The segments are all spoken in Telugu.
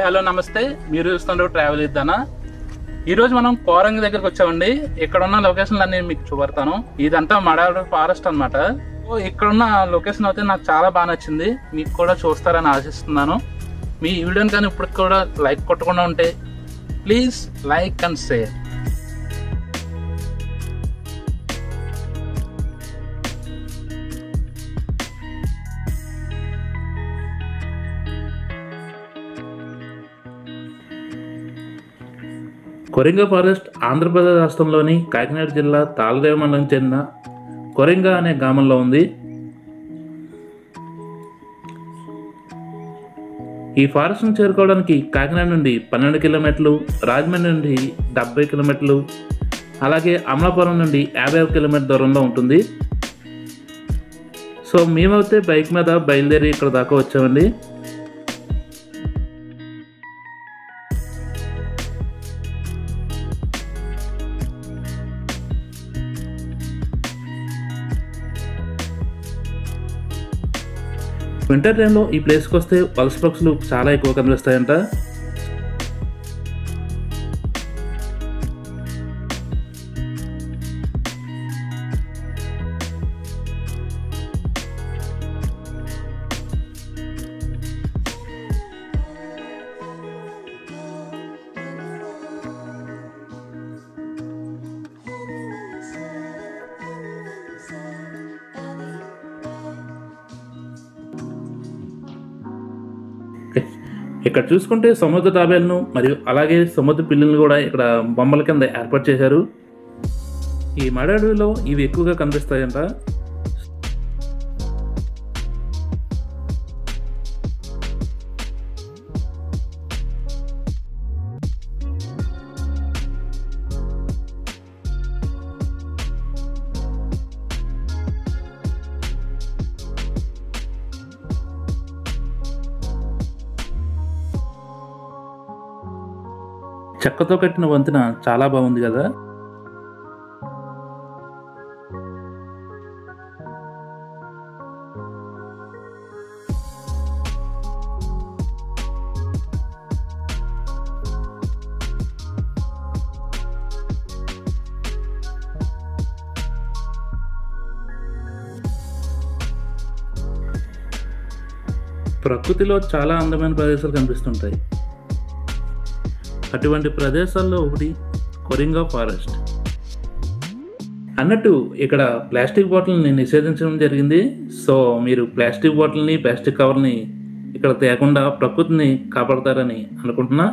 హాయ్ హలో నమస్తే మీరు చూస్తున్నారు ట్రావెల్ ఇద్దానా ఈ రోజు మనం కోరంగి దగ్గరకు వచ్చామండి ఇక్కడ ఉన్న లొకేషన్లు అన్ని మీకు చూపెడతాను ఇదంతా మడాడు ఫారెస్ట్ అన్నమాట సో ఇక్కడ ఉన్న లొకేషన్ అయితే నాకు చాలా బాగా నచ్చింది మీకు కూడా చూస్తారని ఆశిస్తున్నాను మీ ఈ వీడియోని కానీ ఇప్పుడు కూడా లైక్ కొట్టకుండా ఉంటే please like and share Coringa forest Andhra Pradesh రాష్ట్రంలోని కాకినాడ జిల్లా తాళదేవ మండలం చెందిన కొరింగ అనే గ్రామంలో ఉంది ఈ ఫారెస్ట్ను చేరుకోవడానికి కాకినాడ నుండి పన్నెండు కిలోమీటర్లు రాజమండ్రి నుండి డెబ్బై కిలోమీటర్లు అలాగే అమలాపురం నుండి యాభై ఒక కిలోమీటర్ దూరంలో ఉంటుంది సో మేమైతే బైక్ మీద బయలుదేరి ఇక్కడ దాకా వచ్చామండి వింటర్ టైంలో ఈ ప్లేస్కి వస్తే వలస పక్షులు చాలా ఎక్కువ కనిపిస్తాయంట ఇక్కడ చూసుకుంటే సముద్ర తాబేలను మరియు అలాగే సముద్ర పిల్లులను కూడా ఇక్కడ బొమ్మల కింద ఏర్పాటు చేశారు ఈ మడ అడవిలో ఇవి ఎక్కువగా కనిపిస్తాయంట చెక్కతో కట్టిన వంతెన చాలా బాగుంది కదా ప్రకృతిలో చాలా అందమైన ప్రదేశాలు కనిపిస్తుంటాయి అటువంటి ప్రదేశాల్లో ఒకటి కొరింగా ఫారెస్ట్ అన్నట్టు ఇక్కడ ప్లాస్టిక్ బాటిల్ని నిషేధించడం జరిగింది సో మీరు ప్లాస్టిక్ బాటిల్ని ప్లాస్టిక్ కవర్ని ఇక్కడ తేకుండా ప్రకృతిని కాపాడతారని అనుకుంటున్నా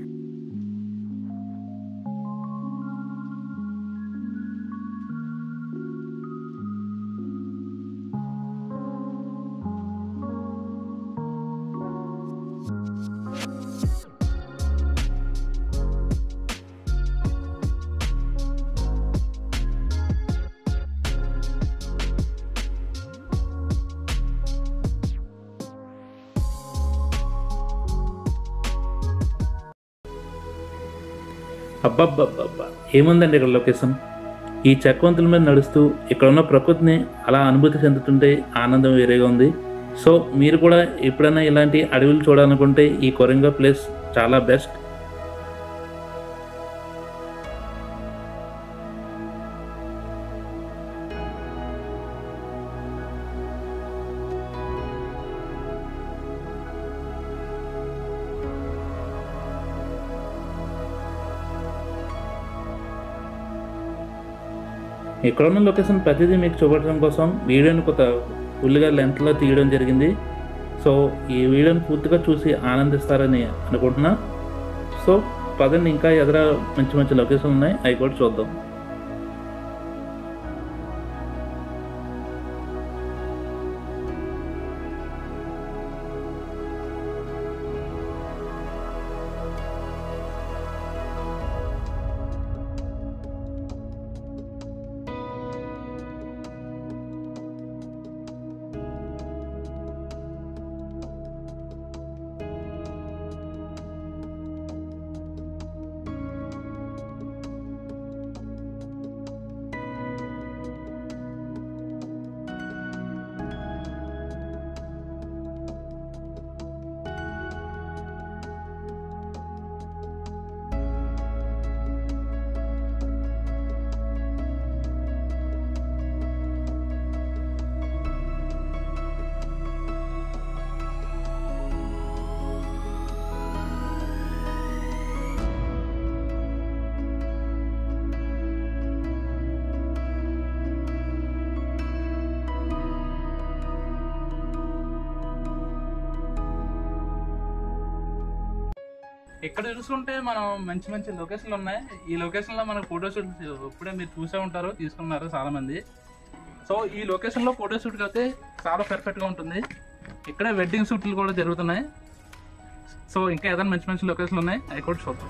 అబ్బబ్బబ్బబ్బా ఏముందండి ఇక్కడ లొకేషన్ ఈ చక్రవంతుల మీద నడుస్తూ ఇక్కడ ఉన్న ప్రకృతిని అలా అనుభూతి చెందుతుంటే ఆనందం వేరేగా ఉంది సో మీరు కూడా ఎప్పుడైనా ఇలాంటి అడవులు చూడాలనుకుంటే ఈ కొరంగా ప్లేస్ చాలా బెస్ట్ ఇక్కడ ఉన్న లొకేషన్ ప్రతిదీ మీకు చూపించడం కోసం వీడియోని కొంత ఫుల్గా లెంత్లో తీయడం జరిగింది సో ఈ వీడియోని పూర్తిగా చూసి ఆనందిస్తారని అనుకుంటున్నా సో పదండి ఇంకా ఎదుర మంచి మంచి లొకేషన్లు ఉన్నాయి అవి కూడా చూద్దాం ఇక్కడ చూసుకుంటే మనం మంచి మంచి లొకేషన్లు ఉన్నాయి ఈ లొకేషన్ లో మనకు ఫోటో షూట్ ఇప్పుడే మీరు చూసే ఉంటారు తీసుకున్నారు చాలా మంది సో ఈ లొకేషన్ లో ఫోటో షూట్ అయితే చాలా పర్ఫెక్ట్ గా ఉంటుంది ఇక్కడే వెడ్డింగ్ షూట్లు కూడా జరుగుతున్నాయి సో ఇంకా ఏదైనా మంచి మంచి లొకేషన్లు ఉన్నాయి అవి కూడా చూద్దాం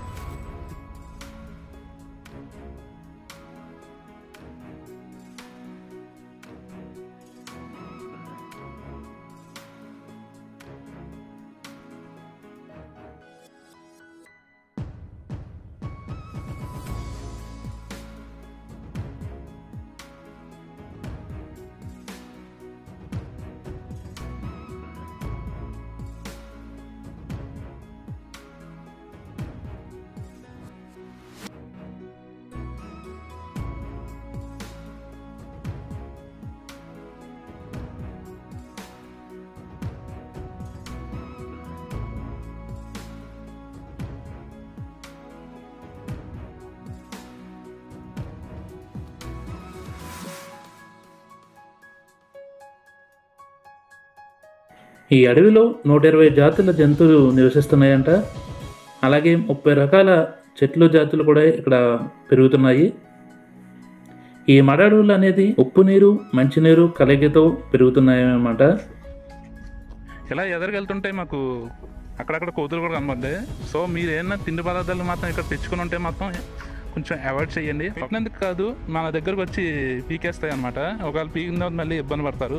ఈ అడవిలో నూట ఇరవై జాతుల జంతువులు నివసిస్తున్నాయంట అలాగే ముప్పై రకాల చెట్లు జాతులు కూడా ఇక్కడ పెరుగుతున్నాయి ఈ మడ అడవులు అనేది ఉప్పు నీరు మంచినీరు కలయికతో పెరుగుతున్నాయి అన్నమాట ఇలా ఎదురుకెళ్తుంటే మాకు అక్కడక్కడ కోతులు కూడా కనబడ్డాయి సో మీరు ఏమైనా తిండి పదార్థాలు మాత్రం ఇక్కడ తెచ్చుకుని ఉంటే మాత్రం కొంచెం అవాయిడ్ చేయండి పట్టినందుకు కాదు మన దగ్గరకు వచ్చి పీకేస్తాయి అనమాట ఒకవేళ పీకిన తర్వాత మళ్ళీ ఇబ్బంది పడతారు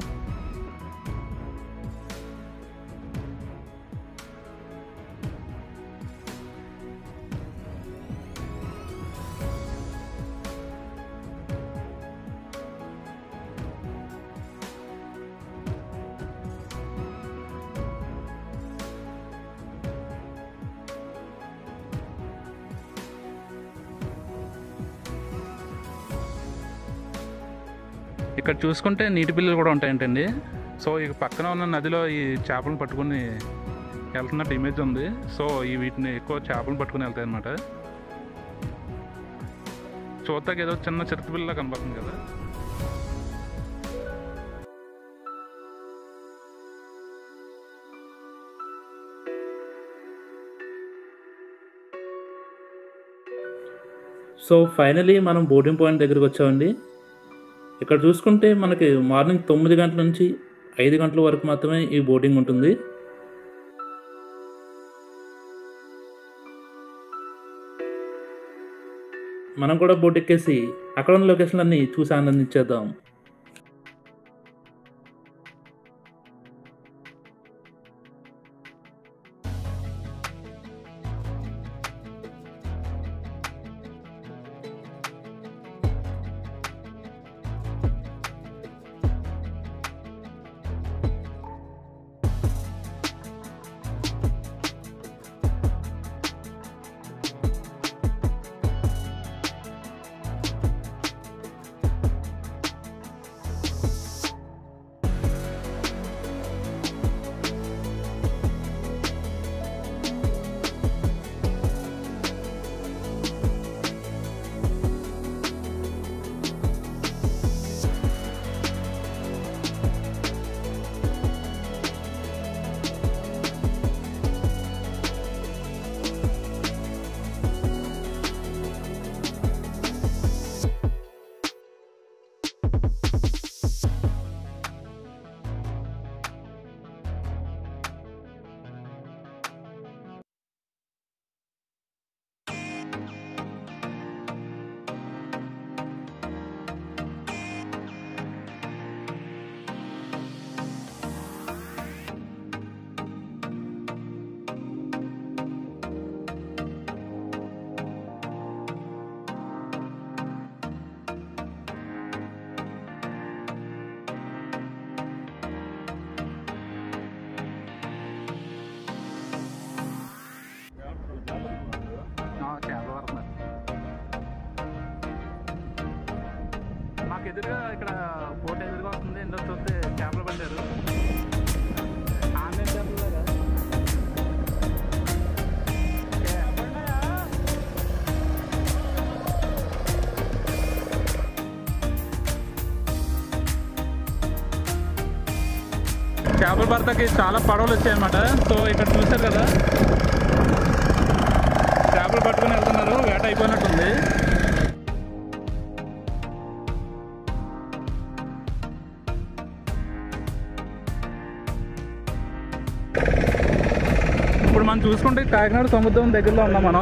ఇక్కడ చూసుకుంటే నీటి పిల్లలు కూడా ఉంటాయంటండి సో ఇక పక్కన ఉన్న నదిలో ఈ చేపలను పట్టుకుని వెళ్తున్నట్టు ఇమేజ్ ఉంది సో ఈ వీటిని ఎక్కువ చేపలు పట్టుకుని వెళ్తాయి అనమాట చూస్తాకి ఏదో చిన్న చిరుత పిల్ల కనబడుతుంది కదా సో ఫైనలీ మనం బోర్డింగ్ పాయింట్ దగ్గరికి వచ్చామండి ఇక్కడ చూసుకుంటే మనకి మార్నింగ్ తొమ్మిది గంటల నుంచి ఐదు గంటల వరకు మాత్రమే ఈ బోటింగ్ ఉంటుంది మనం కూడా బోట్ ఎక్కేసి అక్కడ ఉన్న లొకేషన్లన్నీ చూసి ఆనందించేద్దాం మాకు ఎదురుగా ఇక్కడ బోట్ ఎదురుగా వస్తుంది ఎంతో చూస్తే చేపలు పడ్డారు ఆన్లైన్ చేపలు కదా చేపల భర్తకి చాలా పడవలు వచ్చాయన్నమాట సో ఇక్కడ చూశారు కదా చేపలు పట్టుకుని వెళ్తున్నారు వేట అయిపోయినట్టుంది ఇప్పుడు మనం చూసుకుంటే కాకినాడ సముద్రం దగ్గరలో ఉన్నాం మనం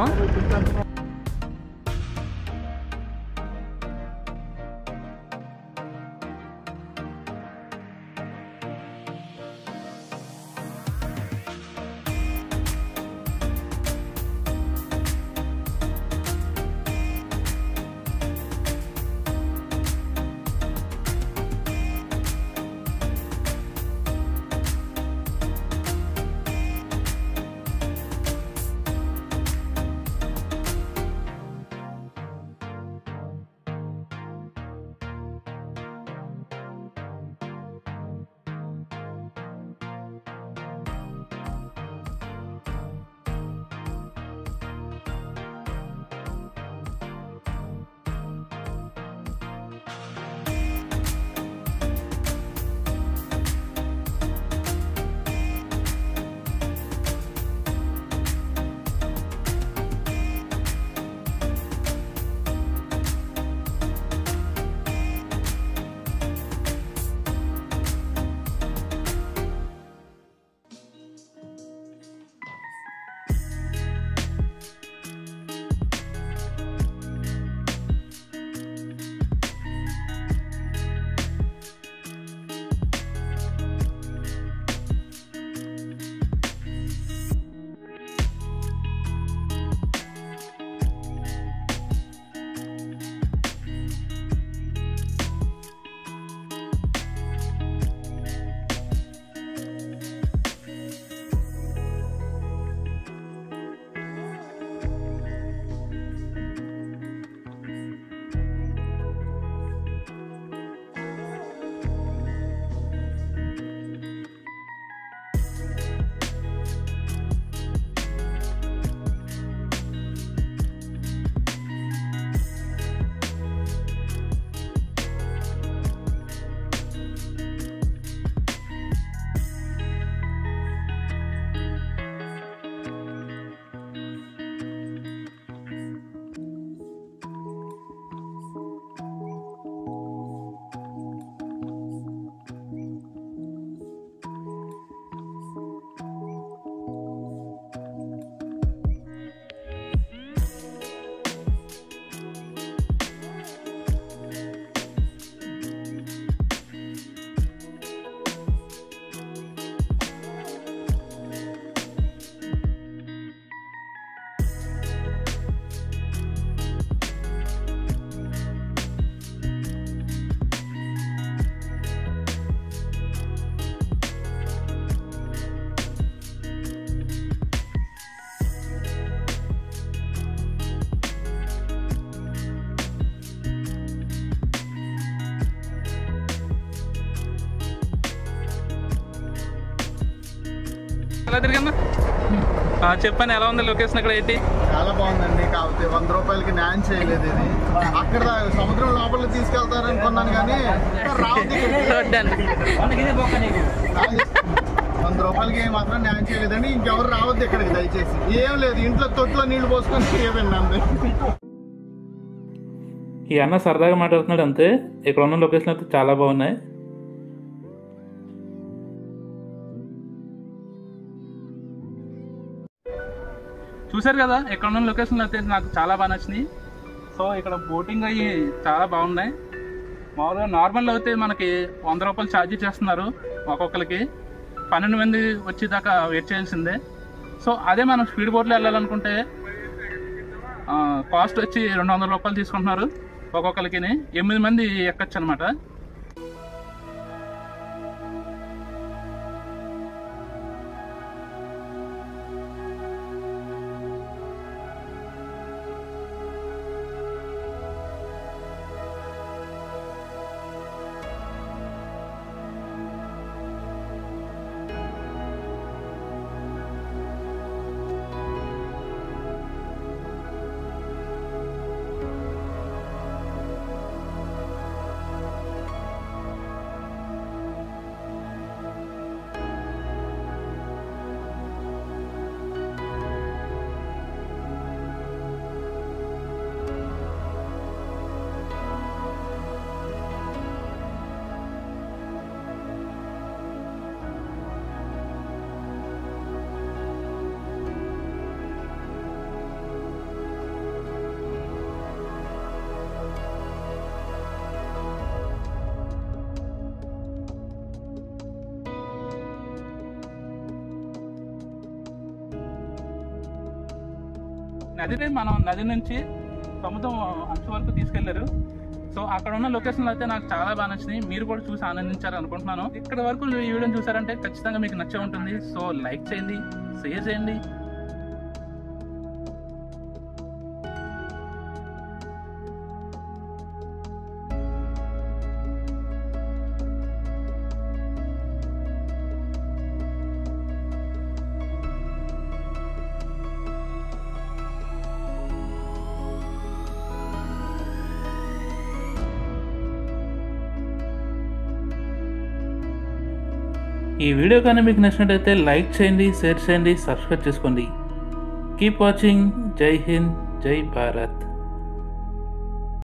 ఎలా తిరిగన్నా ఆ, చెప్పండి ఎలా ఉంది లొకేషన్ ఇక్కడ ఏంటి చాలా బాగుందండి కాకపోతే వంద రూపాయలకి న్యాయం చేయలేదు ఇది అక్కడ దా- సముద్రం లోపలికి తీసుకెళ్తారు అనుకున్నాను కానీ రావద్దు ఇక్కడికి. వంద రూపాయలకి మాత్రం న్యాయం చేయలేదండి ఇంకెవరు రావద్దు ఇక్కడికి దయచేసి ఏం లేదు ఇంట్లో తొట్టులో నీళ్లు పోసుకొని ఏదండి అంతే ఈ అన్న సరదాగా మాట్లాడుతున్నాడు అంతే ఇక్కడ ఉన్న లొకేషన్ అయితే చాలా బాగున్నాయి చూశారు కదా ఇక్కడ ఉన్న లొకేషన్ అయితే నాకు చాలా బాగా నచ్చినాయి సో ఇక్కడ బోటింగ్ అయ్యి చాలా బాగున్నాయి మామూలుగా నార్మల్ అయితే మనకి వంద రూపాయలు ఛార్జీ చేస్తున్నారు ఒక్కొక్కరికి పన్నెండు మంది వచ్చేదాకా వెయిట్ చేయాల్సిందే సో అదే మనం స్పీడ్ బోట్లో వెళ్ళాలనుకుంటే కాస్ట్ వచ్చి రెండు వందల రూపాయలు తీసుకుంటున్నారు ఒక్కొక్కరికి ఎనిమిది మంది ఎక్కచ్చు అనమాట నదిని మనం నది నుంచి సముద్రం అంచు వరకు తీసుకెళ్లారు సో అక్కడ ఉన్న లొకేషన్లు అయితే నాకు చాలా బాగా నచ్చినాయి మీరు కూడా చూసి ఆనందించారు అనుకుంటున్నాను ఇక్కడ వరకు ఈ వీడియోని చూసారంటే ఖచ్చితంగా మీకు నచ్చే ఉంటుంది సో లైక్ చేయండి షేర్ చేయండి ఈ వీడియో కానీ మీకు నచ్చినట్టయితే లైక్ చేయండి షేర్ చేయండి సబ్స్క్రైబ్ చేసుకోండి కీప్ వాచింగ్ జై హింద్ జై భారత్